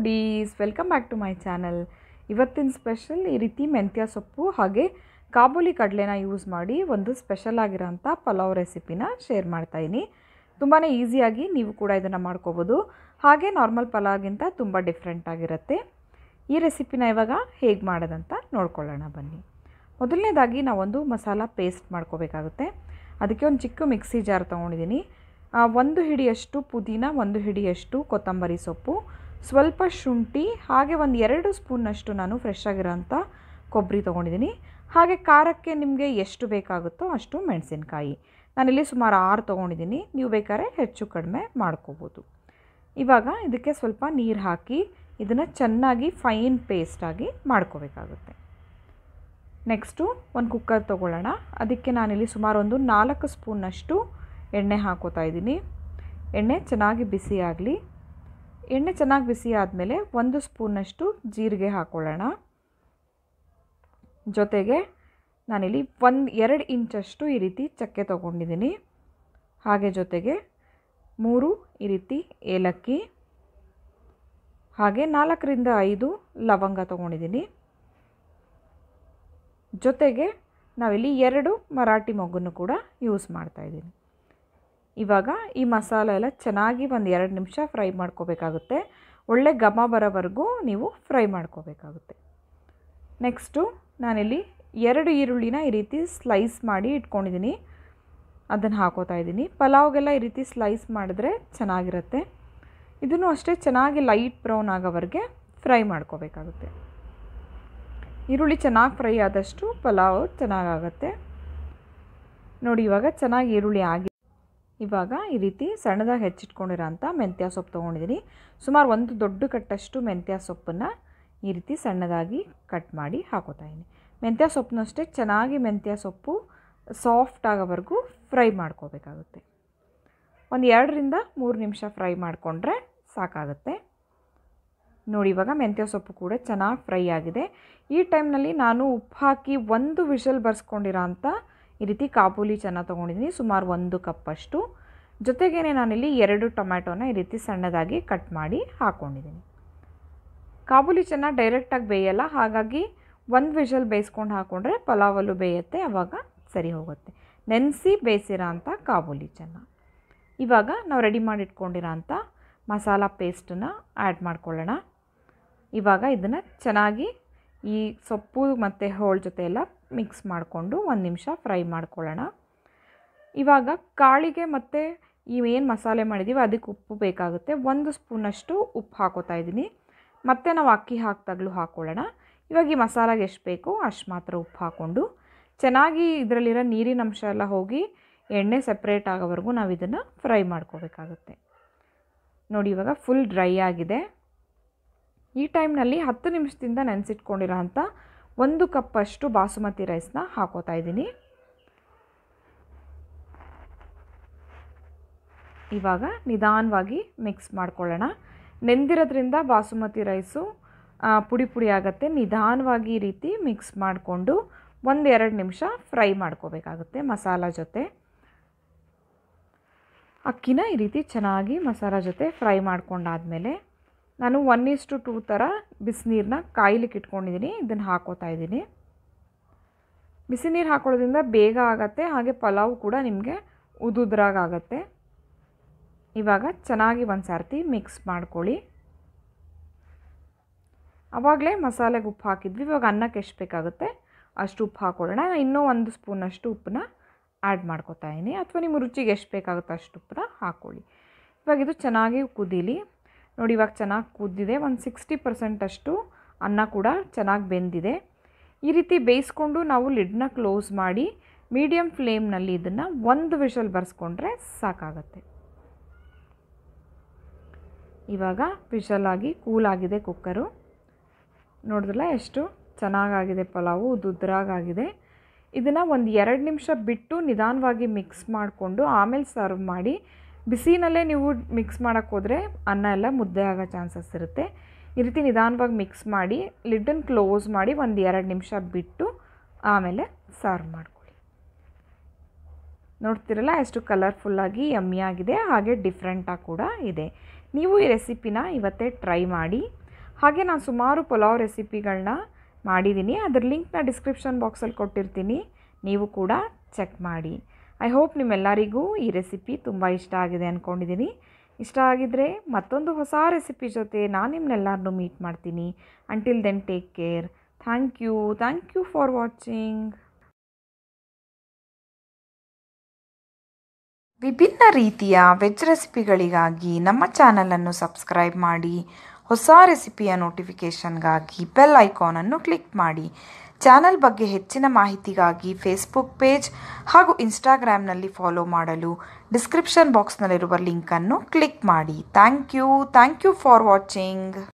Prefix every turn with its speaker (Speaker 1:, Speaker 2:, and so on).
Speaker 1: foodies welcome back to my channel ಇವತ್ತಿನ special ಈ ರೀತಿ ಮೆಂತ್ಯ ಸೊಪ್ಪು ಹಾಗೆ ಕಾಬೂಲಿ ಕಡಲೆನ ಯೂಸ್ ಮಾಡಿ ಒಂದು ಸ್ಪೆಷಲ್ ಆಗಿರೋಂಥ ಪಲಾವ್ ರೆಸಿಪಿನ ಶೇರ್ ಮಾಡ್ತಾಯಿದ್ದೀನಿ ತುಂಬಾ ಈಸಿಯಾಗಿ ನೀವು ಕೂಡ ಇದನ್ನು ಮಾಡ್ಕೋಬೋದು ಹಾಗೆ ನಾರ್ಮಲ್ ಪಲಾವ್ಗಿಂತ ತುಂಬ ಡಿಫ್ರೆಂಟ್ ಆಗಿರುತ್ತೆ ಈ ರೆಸಿಪಿನ ಇವಾಗ ಹೇಗೆ ಮಾಡೋದಂತ ನೋಡ್ಕೊಳ್ಳೋಣ ಬನ್ನಿ ಮೊದಲನೇದಾಗಿ ನಾವೊಂದು ಮಸಾಲ ಪೇಸ್ಟ್ ಮಾಡ್ಕೋಬೇಕಾಗುತ್ತೆ ಅದಕ್ಕೆ ಒಂದು ಚಿಕ್ಕ ಮಿಕ್ಸಿ ಜಾರ್ ತೊಗೊಂಡಿದ್ದೀನಿ ಆ, ಒಂದು ಹಿಡಿಯಷ್ಟು ಪುದೀನ ಒಂದು ಹಿಡಿಯಷ್ಟು ಕೊತ್ತಂಬರಿ ಸೊಪ್ಪು ಸ್ವಲ್ಪ ಶುಂಠಿ ಹಾಗೆ ಒಂದು ಎರಡು ಸ್ಪೂನಷ್ಟು ನಾನು ಫ್ರೆಶ್ ಆಗಿರೋಂಥ ಕೊಬ್ಬರಿ ತೊಗೊಂಡಿದ್ದೀನಿ ಹಾಗೆ ಖಾರಕ್ಕೆ ನಿಮಗೆ ಎಷ್ಟು ಬೇಕಾಗುತ್ತೋ ಅಷ್ಟು ಮೆಣಸಿನ್ಕಾಯಿ ನಾನಿಲ್ಲಿ ಸುಮಾರು ಆರು ತೊಗೊಂಡಿದ್ದೀನಿ ನೀವು ಬೇಕಾದ್ರೆ ಹೆಚ್ಚು ಕಡಿಮೆ ಮಾಡ್ಕೋಬೋದು ಇವಾಗ ಇದಕ್ಕೆ ಸ್ವಲ್ಪ ನೀರು ಹಾಕಿ ಇದನ್ನು ಚೆನ್ನಾಗಿ ಫೈನ್ ಪೇಸ್ಟಾಗಿ ಮಾಡ್ಕೋಬೇಕಾಗುತ್ತೆ ನೆಕ್ಸ್ಟು ಒಂದು ಕುಕ್ಕರ್ ತೊಗೊಳ್ಳೋಣ ಅದಕ್ಕೆ ನಾನಿಲ್ಲಿ ಸುಮಾರು ಒಂದು ನಾಲ್ಕು ಸ್ಪೂನ್ನಷ್ಟು ಎಣ್ಣೆ ಹಾಕೋತಾ ಇದ್ದೀನಿ ಎಣ್ಣೆ ಚೆನ್ನಾಗಿ ಬಿಸಿ ಆಗಲಿ ಎಣ್ಣೆ ಚೆನ್ನಾಗಿ ಬಿಸಿ ಆದಮೇಲೆ ಒಂದು ಸ್ಪೂನಷ್ಟು ಜೀರಿಗೆ ಹಾಕ್ಕೊಳ್ಳೋಣ ಜೊತೆಗೆ ನಾನಿಲ್ಲಿ ಒಂದು ಎರಡು ಇಂಚಷ್ಟು ಈ ರೀತಿ ಚಕ್ಕೆ ತೊಗೊಂಡಿದ್ದೀನಿ ಹಾಗೆ ಜೊತೆಗೆ ಮೂರು ಈ ರೀತಿ ಏಲಕ್ಕಿ ಹಾಗೆ ನಾಲ್ಕರಿಂದ ಐದು ಲವಂಗ ತೊಗೊಂಡಿದ್ದೀನಿ ಜೊತೆಗೆ ನಾವಿಲ್ಲಿ ಎರಡು ಮರಾಠಿ ಮೊಗ್ಗನ್ನು ಕೂಡ ಯೂಸ್ ಮಾಡ್ತಾಯಿದ್ದೀನಿ ಇವಾಗ ಈ ಮಸಾಲ ಎಲ್ಲ ಚೆನ್ನಾಗಿ ಒಂದು ಎರಡು ನಿಮಿಷ ಫ್ರೈ ಮಾಡ್ಕೋಬೇಕಾಗುತ್ತೆ ಒಳ್ಳೆ ಘಮ ಬರೋವರೆಗೂ ನೀವು ಫ್ರೈ ಮಾಡ್ಕೋಬೇಕಾಗುತ್ತೆ ನೆಕ್ಸ್ಟು ನಾನಿಲ್ಲಿ ಎರಡು ಈರುಳ್ಳಿನ ಈ ರೀತಿ ಸ್ಲೈಸ್ ಮಾಡಿ ಇಟ್ಕೊಂಡಿದ್ದೀನಿ ಅದನ್ನು ಹಾಕೋತಾ ಇದ್ದೀನಿ ಪಲಾವ್ಗೆಲ್ಲ ಈ ರೀತಿ ಸ್ಲೈಸ್ ಮಾಡಿದ್ರೆ ಚೆನ್ನಾಗಿರುತ್ತೆ ಇದನ್ನು ಅಷ್ಟೇ ಚೆನ್ನಾಗಿ ಲೈಟ್ ಬ್ರೌನ್ ಆಗೋವರೆಗೆ ಫ್ರೈ ಮಾಡ್ಕೋಬೇಕಾಗುತ್ತೆ ಈರುಳ್ಳಿ ಚೆನ್ನಾಗಿ ಫ್ರೈ ಆದಷ್ಟು ಪಲಾವ್ ಚೆನ್ನಾಗಾಗತ್ತೆ ನೋಡಿ ಇವಾಗ ಚೆನ್ನಾಗಿ ಈರುಳ್ಳಿ ಆಗಿ ಇವಾಗ ಈ ರೀತಿ ಸಣ್ಣದಾಗಿ ಹೆಚ್ಚಿಟ್ಕೊಂಡಿರೋಂಥ ಮೆಂತ್ಯ ಸೊಪ್ಪು ತೊಗೊಂಡಿದ್ದೀನಿ ಸುಮಾರು ಒಂದು ದೊಡ್ಡ ಕಟ್ಟಷ್ಟು ಮೆಂತ್ಯ ಸೊಪ್ಪನ್ನು ಈ ರೀತಿ ಸಣ್ಣದಾಗಿ ಕಟ್ ಮಾಡಿ ಹಾಕೋತಾ ಇದ್ದೀನಿ ಮೆಂತ್ಯ ಸೊಪ್ಪನ್ನು ಅಷ್ಟೇ ಚೆನ್ನಾಗಿ ಮೆಂತ್ಯ ಸೊಪ್ಪು ಸಾಫ್ಟ್ ಆಗೋವರೆಗೂ ಫ್ರೈ ಮಾಡ್ಕೋಬೇಕಾಗುತ್ತೆ ಒಂದು ಎರಡರಿಂದ ಮೂರು ನಿಮಿಷ ಫ್ರೈ ಮಾಡಿಕೊಂಡ್ರೆ ಸಾಕಾಗುತ್ತೆ ನೋಡಿ ಇವಾಗ ಮೆಂತ್ಯ ಸೊಪ್ಪು ಕೂಡ ಚೆನ್ನಾಗಿ ಫ್ರೈ ಆಗಿದೆ ಈ ಟೈಮ್ನಲ್ಲಿ ನಾನು ಉಪ್ಪು ಹಾಕಿ ಒಂದು ವಿಷಲ್ ಬರ್ಸ್ಕೊಂಡಿರೋ ಅಂಥ ಈ ರೀತಿ ಕಾಬೂಲಿ ಚೆನ್ನ ತೊಗೊಂಡಿದ್ದೀನಿ ಸುಮಾರು ಒಂದು ಕಪ್ಪಷ್ಟು ಜೊತೆಗೇ ನಾನಿಲ್ಲಿ ಎರಡು ಟೊಮ್ಯಾಟೊನ ಈ ರೀತಿ ಸಣ್ಣದಾಗಿ ಕಟ್ ಮಾಡಿ ಹಾಕ್ಕೊಂಡಿದ್ದೀನಿ ಕಾಬೂಲಿ ಚೆನ್ನ ಡೈರೆಕ್ಟಾಗಿ ಬೇಯಲ್ಲ ಹಾಗಾಗಿ ಒಂದು ವಿಷಲ್ ಬೇಯಿಸ್ಕೊಂಡು ಹಾಕ್ಕೊಂಡ್ರೆ ಪಲಾವಲ್ಲೂ ಬೇಯುತ್ತೆ ಆವಾಗ ಸರಿ ಹೋಗುತ್ತೆ ನೆನೆಸಿ ಬೇಯಿಸಿರೋ ಅಂಥ ಕಾಬೂಲಿ ಚೆನ್ನ ಇವಾಗ ನಾವು ರೆಡಿ ಮಾಡಿಟ್ಕೊಂಡಿರೋ ಅಂಥ ಮಸಾಲ ಪೇಸ್ಟನ್ನು ಆ್ಯಡ್ ಮಾಡ್ಕೊಳ್ಳೋಣ ಇವಾಗ ಇದನ್ನು ಚೆನ್ನಾಗಿ ಈ ಸೊಪ್ಪು ಮತ್ತು ಹೋಳು ಜೊತೆ ಎಲ್ಲ ಮಿಕ್ಸ್ ಮಾಡಿಕೊಂಡು ಒಂದು ನಿಮಿಷ ಫ್ರೈ ಮಾಡ್ಕೊಳ್ಳೋಣ ಇವಾಗ ಕಾಳಿಗೆ ಮತ್ತು ಇವೇನು ಮಸಾಲೆ ಮಾಡಿದ್ದೀವಿ ಅದಕ್ಕೆ ಉಪ್ಪು ಬೇಕಾಗುತ್ತೆ ಒಂದು ಸ್ಪೂನಷ್ಟು ಉಪ್ಪು ಹಾಕೋತಾ ಇದ್ದೀನಿ ಮತ್ತು ನಾವು ಅಕ್ಕಿ ಹಾಕಿದಾಗಲೂ ಹಾಕ್ಕೊಳ್ಳೋಣ ಇವಾಗ ಈ ಮಸಾಲಾಗೆ ಎಷ್ಟು ಬೇಕೋ ಅಷ್ಟು ಮಾತ್ರ ಉಪ್ಪು ಹಾಕ್ಕೊಂಡು ಚೆನ್ನಾಗಿ ಇದರಲ್ಲಿರೋ ನೀರಿನ ಅಂಶ ಎಲ್ಲ ಹೋಗಿ ಎಣ್ಣೆ ಸಪ್ರೇಟ್ ಆಗೋವರೆಗೂ ನಾವು ಇದನ್ನು ಫ್ರೈ ಮಾಡ್ಕೋಬೇಕಾಗುತ್ತೆ ನೋಡಿ ಇವಾಗ ಫುಲ್ ಡ್ರೈ ಆಗಿದೆ ಈ ಟೈಮ್ನಲ್ಲಿ ಹತ್ತು ನಿಮಿಷದಿಂದ ನೆನೆಸಿಟ್ಕೊಂಡಿರೋ ಅಂಥ ಒಂದು ಕಪ್ಪಷ್ಟು ಬಾಸುಮತಿ ರೈಸ್ನ ಹಾಕೋತಾ ಇದ್ದೀನಿ ಇವಾಗ ನಿಧಾನವಾಗಿ ಮಿಕ್ಸ್ ಮಾಡ್ಕೊಳ್ಳೋಣ ನೆಂದಿರೋದ್ರಿಂದ ಬಾಸುಮತಿ ರೈಸು ಆ, ಪುಡಿ ಪುಡಿ ಆಗುತ್ತೆ ನಿಧಾನವಾಗಿ ಈ ರೀತಿ ಮಿಕ್ಸ್ ಮಾಡಿಕೊಂಡು ಒಂದು ಎರಡು ನಿಮಿಷ ಫ್ರೈ ಮಾಡ್ಕೋಬೇಕಾಗುತ್ತೆ ಮಸಾಲ ಜೊತೆ ಅಕ್ಕಿನ ಈ ರೀತಿ ಚೆನ್ನಾಗಿ ಮಸಾಲ ಜೊತೆ ಫ್ರೈ ಮಾಡ್ಕೊಂಡಾದಮೇಲೆ ನಾನು ಒನ್ ಇಸ್ಟು ಟೂ ಥರ ಬಿಸಿನೀರನ್ನ ಕಾಯ್ಲಿಕ್ಕೆ ಇಟ್ಕೊಂಡಿದ್ದೀನಿ ಇದನ್ನು ಹಾಕೋತಾ ಇದ್ದೀನಿ ಬಿಸಿ ನೀರು ಹಾಕೊಳ್ಳೋದ್ರಿಂದ ಬೇಗ ಆಗುತ್ತೆ ಹಾಗೆ ಪಲಾವ್ ಕೂಡ ನಿಮಗೆ ಉದುದ್ರಾಗತ್ತೆ ಇವಾಗ ಚೆನ್ನಾಗಿ ಒಂದು ಸರ್ತಿ ಮಿಕ್ಸ್ ಮಾಡ್ಕೊಳ್ಳಿ ಆವಾಗಲೇ ಮಸಾಲೆಗೆ ಉಪ್ಪು ಹಾಕಿದ್ವಿ ಇವಾಗ ಅನ್ನಕ್ಕೆ ಎಷ್ಟು ಬೇಕಾಗುತ್ತೆ ಅಷ್ಟು ಉಪ್ಪು ಹಾಕ್ಕೊಳ್ಳೋಣ ಇನ್ನೂ ಒಂದು ಸ್ಪೂನಷ್ಟು ಉಪ್ಪನ್ನ ಆ್ಯಡ್ ಮಾಡ್ಕೊತಾ ಇದ್ದೀನಿ ಅಥವಾ ನಿಮ್ಮ ರುಚಿಗೆ ಎಷ್ಟು ಬೇಕಾಗುತ್ತೋ ಅಷ್ಟು ಉಪ್ಪನ್ನ ಹಾಕ್ಕೊಳ್ಳಿ ಇವಾಗ ಇದು ಚೆನ್ನಾಗಿ ಕುದೀಲಿ ನೋಡಿ ಇವಾಗ ಚೆನ್ನಾಗಿ ಕುದ್ದಿದೆ ಒಂದು ಸಿಕ್ಸ್ಟಿ ಪರ್ಸೆಂಟಷ್ಟು ಅನ್ನ ಕೂಡ ಚೆನ್ನಾಗಿ ಬೆಂದಿದೆ ಈ ರೀತಿ ಬೇಯಿಸ್ಕೊಂಡು ನಾವು ಲಿಡ್ನ ಕ್ಲೋಸ್ ಮಾಡಿ ಮೀಡಿಯಮ್ ಫ್ಲೇಮ್ನಲ್ಲಿ ಇದನ್ನು ಒಂದು ವಿಷಲ್ ಬರ್ಸ್ಕೊಂಡ್ರೆ ಸಾಕಾಗತ್ತೆ ಇವಾಗ ವಿಷಲ್ ಆಗಿ ಕೂಲ್ ಆಗಿದೆ ಕುಕ್ಕರು ನೋಡಿದ್ರಲ್ಲ ಎಷ್ಟು ಚೆನ್ನಾಗಾಗಿದೆ ಪಲಾವು ಉದುದ್ರಾಗಾಗಿದೆ ಇದನ್ನು ಒಂದು ಎರಡು ನಿಮಿಷ ಬಿಟ್ಟು ನಿಧಾನವಾಗಿ ಮಿಕ್ಸ್ ಮಾಡಿಕೊಂಡು ಆಮೇಲೆ ಸರ್ವ್ ಮಾಡಿ ಬಿಸಿನಲ್ಲೇ ನೀವು ಮಿಕ್ಸ್ ಮಾಡೋಕ್ಕೆ ಹೋದರೆ ಅನ್ನ ಎಲ್ಲ ಮುದ್ದೆ ಆಗೋ ಚಾನ್ಸಸ್ ಇರುತ್ತೆ ಈ ರೀತಿ ನಿಧಾನವಾಗಿ ಮಿಕ್ಸ್ ಮಾಡಿ ಲಿಡ್ಡನ್ನು ಕ್ಲೋಸ್ ಮಾಡಿ ಒಂದು ಎರಡು ನಿಮಿಷ ಬಿಟ್ಟು ಆಮೇಲೆ ಸರ್ವ್ ಮಾಡ್ಕೊಳ್ಳಿ ನೋಡ್ತಿರಲ್ಲ ಎಷ್ಟು ಕಲರ್ಫುಲ್ಲಾಗಿ ಯಮ್ಮಿಯಾಗಿದೆ ಹಾಗೆ ಡಿಫ್ರೆಂಟಾಗಿ ಕೂಡ ಇದೆ ನೀವು ಈ ರೆಸಿಪಿನ ಇವತ್ತೇ ಟ್ರೈ ಮಾಡಿ ಹಾಗೆ ನಾನು ಸುಮಾರು ಪಲಾವ್ ರೆಸಿಪಿಗಳನ್ನ ಮಾಡಿದ್ದೀನಿ ಅದರ ಲಿಂಕ್ನ ಡಿಸ್ಕ್ರಿಪ್ಷನ್ ಬಾಕ್ಸಲ್ಲಿ ಕೊಟ್ಟಿರ್ತೀನಿ ನೀವು ಕೂಡ ಚೆಕ್ ಮಾಡಿ ಐ ಹೋಪ್ ನಿಮ್ಮೆಲ್ಲರಿಗೂ ಈ ರೆಸಿಪಿ ತುಂಬ ಇಷ್ಟ ಆಗಿದೆ ಅಂದ್ಕೊಂಡಿದ್ದೀನಿ ಇಷ್ಟ ಆಗಿದ್ದರೆ ಮತ್ತೊಂದು ಹೊಸ ರೆಸಿಪಿ ಜೊತೆ ನಾನು ನಿಮ್ಮನ್ನೆಲ್ಲರನ್ನೂ ಮೀಟ್ ಮಾಡ್ತೀನಿ until then take care thank you thank you for watching ವಿಭಿನ್ನ ರೀತಿಯ ವೆಜ್ ರೆಸಿಪಿಗಳಿಗಾಗಿ ನಮ್ಮ ಚಾನಲನ್ನು ಸಬ್ಸ್ಕ್ರೈಬ್ ಮಾಡಿ ಹೊಸ ರೆಸಿಪಿಯ ನೋಟಿಫಿಕೇಷನ್ಗಾಗಿ ಬೆಲ್ ಐಕಾನನ್ನು ಕ್ಲಿಕ್ ಮಾಡಿ ಚಾನಲ್ ಬಗ್ಗೆ ಹೆಚ್ಚಿನ ಮಾಹಿತಿಗಾಗಿ ಫೇಸ್ಬುಕ್ ಪೇಜ್ ಹಾಗೂ ಇನ್ಸ್ಟಾಗ್ರಾಮ್ನಲ್ಲಿ ಫಾಲೋ ಮಾಡಲು ಡಿಸ್ಕ್ರಿಪ್ಷನ್ ಬಾಕ್ಸ್ನಲ್ಲಿರುವ ಲಿಂಕನ್ನು ಕ್ಲಿಕ್ ಮಾಡಿ thank you thank you for watching